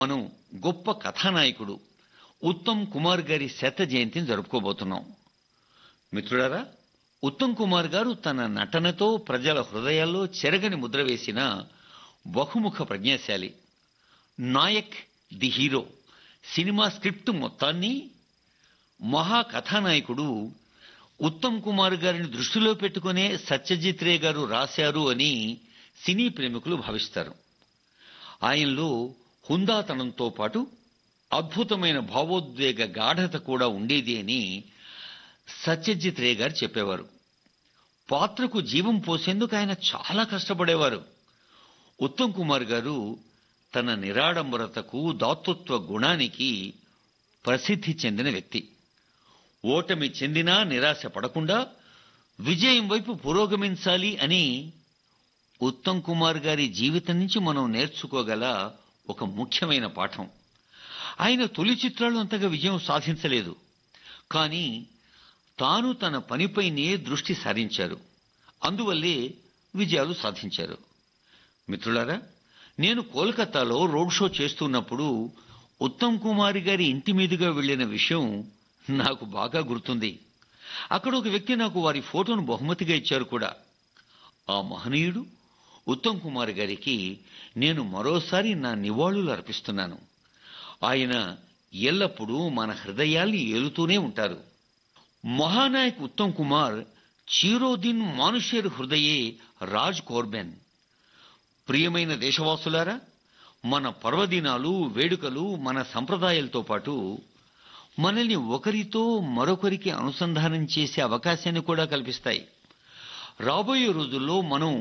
మనం గొప్ప కథానాయకుడు ఉత్తమ్ కుమార్ గారి శత జయంతిని జరుపుకోబోతున్నాం మిత్రులారా ఉత్తమ్ కుమార్ గారు తన నటనతో ప్రజల హృదయాల్లో చెరగని ముద్ర వేసిన బహుముఖ ప్రజ్ఞాశాలి నాయక్ ది హీరో సినిమా స్క్రిప్ట్ మొత్తాన్ని మహా కథానాయకుడు ఉత్తమ్ కుమార్ గారిని దృష్టిలో పెట్టుకునే సత్యజిత్ రే గారు రాశారు అని సినీ ప్రేమికులు భావిస్తారు ఆయనలో హుందాతనంతో పాటు అద్భుతమైన భావోద్వేగ గాఢత కూడా ఉండేది అని సత్యజిత్ రే గారు చెప్పేవారు పాత్రకు జీవం పోసేందుకు ఆయన చాలా కష్టపడేవారు ఉత్తమ్ కుమార్ గారు తన నిరాడంబరతకు దాతృత్వ గుణానికి ప్రసిద్ధి చెందిన వ్యక్తి ఓటమి చెందినా నిరాశ పడకుండా విజయం వైపు పురోగమించాలి అని ఉత్తమ్ కుమార్ గారి జీవితం నుంచి మనం నేర్చుకోగల ఒక ముఖ్యమైన పాఠం ఆయన తొలి చిత్రాలు అంతగా విజయం సాధించలేదు కానీ తాను తన పనిపైనే దృష్టి సారించారు అందువల్లే విజయాలు సాధించారు మిత్రులారా నేను కోల్కతాలో రోడ్ షో చేస్తున్నప్పుడు ఉత్తమ్ కుమార్ గారి ఇంటి మీదుగా వెళ్ళిన విషయం నాకు బాగా గుర్తుంది అక్కడ ఒక వ్యక్తి నాకు వారి ఫోటోను బహుమతిగా ఇచ్చారు కూడా ఆ మహనీయుడు ఉత్తమ్ కుమార్ గారికి నేను మరోసారి నా నివాళులు అర్పిస్తున్నాను ఆయన ఎల్లప్పుడూ మన హృదయాల్ని ఏలుతూనే ఉంటారు మహానాయక్ ఉత్తమ్ కుమార్ చీరోదిన్ మానుషేర్ హృదయే రాజ్ కోర్బెన్ ప్రియమైన దేశవాసులారా మన పర్వదినాలు వేడుకలు మన సంప్రదాయాలతో పాటు మనల్ని ఒకరితో మరొకరికి అనుసంధానం చేసే అవకాశాన్ని కూడా కల్పిస్తాయి రాబోయే రోజుల్లో మనం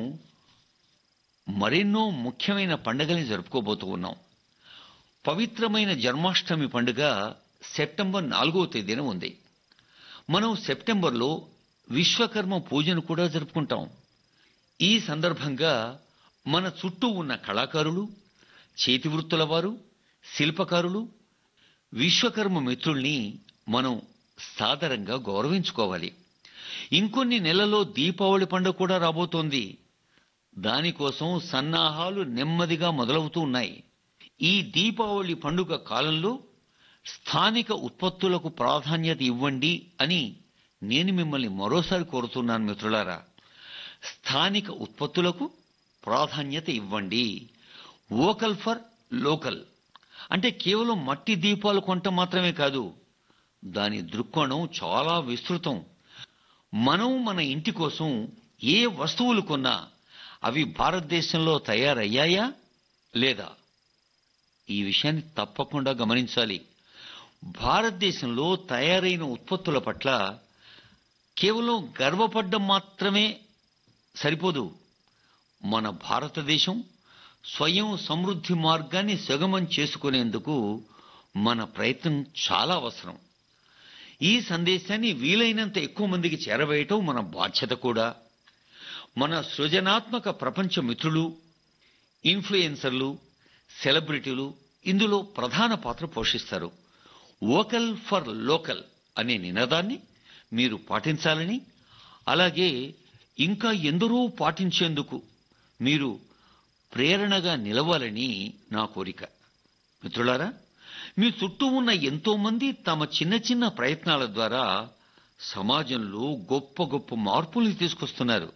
మరెన్నో ముఖ్యమైన పండుగల్ని జరుపుకోబోతూ ఉన్నాం పవిత్రమైన జన్మాష్టమి పండుగ సెప్టెంబర్ నాలుగవ తేదీన ఉంది మనం సెప్టెంబర్లో విశ్వకర్మ పూజను కూడా జరుపుకుంటాం ఈ సందర్భంగా మన చుట్టూ ఉన్న కళాకారులు చేతివృత్తుల వారు శిల్పకారులు విశ్వకర్మ మిత్రుల్ని మనం సాదరంగా గౌరవించుకోవాలి ఇంకొన్ని నెలల్లో దీపావళి పండుగ కూడా రాబోతోంది దానికోసం సన్నాహాలు నెమ్మదిగా మొదలవుతూ ఉన్నాయి ఈ దీపావళి పండుగ కాలంలో స్థానిక ఉత్పత్తులకు ప్రాధాన్యత ఇవ్వండి అని నేను మిమ్మల్ని మరోసారి కోరుతున్నాను మిత్రులారా స్థానిక ఉత్పత్తులకు ప్రాధాన్యత ఇవ్వండి వోకల్ ఫర్ లోకల్ అంటే కేవలం మట్టి దీపాలు కొంట మాత్రమే కాదు దాని దృక్కోణం చాలా విస్తృతం మనం మన ఇంటి కోసం ఏ వస్తువులు కొన్నా అవి భారతదేశంలో తయారయ్యాయా లేదా ఈ విషయాన్ని తప్పకుండా గమనించాలి భారతదేశంలో తయారైన ఉత్పత్తుల పట్ల కేవలం గర్వపడ్డం మాత్రమే సరిపోదు మన భారతదేశం స్వయం సమృద్ధి మార్గాన్ని సుగమం చేసుకునేందుకు మన ప్రయత్నం చాలా అవసరం ఈ సందేశాన్ని వీలైనంత ఎక్కువ మందికి చేరవేయటం మన బాధ్యత కూడా మన సృజనాత్మక ప్రపంచ మిత్రులు ఇన్ఫ్లుయెన్సర్లు సెలబ్రిటీలు ఇందులో ప్రధాన పాత్ర పోషిస్తారు వోకల్ ఫర్ లోకల్ అనే నినాదాన్ని మీరు పాటించాలని అలాగే ఇంకా ఎందరో పాటించేందుకు మీరు ప్రేరణగా నిలవాలని నా కోరిక మిత్రులారా మీ చుట్టూ ఉన్న ఎంతో మంది తమ చిన్న చిన్న ప్రయత్నాల ద్వారా సమాజంలో గొప్ప గొప్ప మార్పులు తీసుకొస్తున్నారు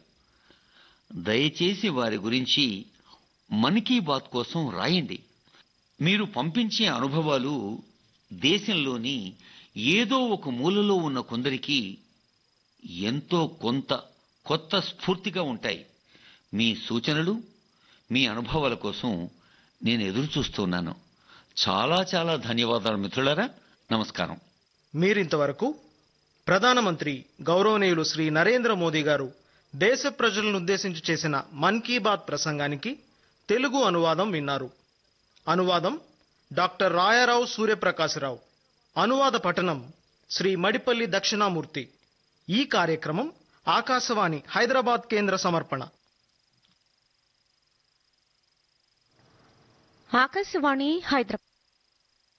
దయచేసి వారి గురించి మన్ కీ బాత్ కోసం రాయండి మీరు పంపించే అనుభవాలు దేశంలోని ఏదో ఒక మూలలో ఉన్న కొందరికి ఎంతో కొంత కొత్త స్ఫూర్తిగా ఉంటాయి మీ సూచనలు మీ అనుభవాల కోసం నేను ఎదురు చూస్తున్నాను చాలా చాలా ధన్యవాదాలు మిత్రులారా నమస్కారం మీరింతవరకు ప్రధానమంత్రి గౌరవనీయులు శ్రీ నరేంద్ర మోదీ గారు దేశ ప్రజలను ఉద్దేశించి చేసిన మన్ కీ బాత్ ప్రసంగానికి తెలుగు అనువాదం విన్నారు అనువాదం డాక్టర్ రాయారావు సూర్యప్రకాశరావు అనువాద పఠనం శ్రీ మడిపల్లి దక్షిణామూర్తి ఈ కార్యక్రమం ఆకాశవాణి హైదరాబాద్ కేంద్ర సమర్పణ ఆకాశవాణి హైదరాబాద్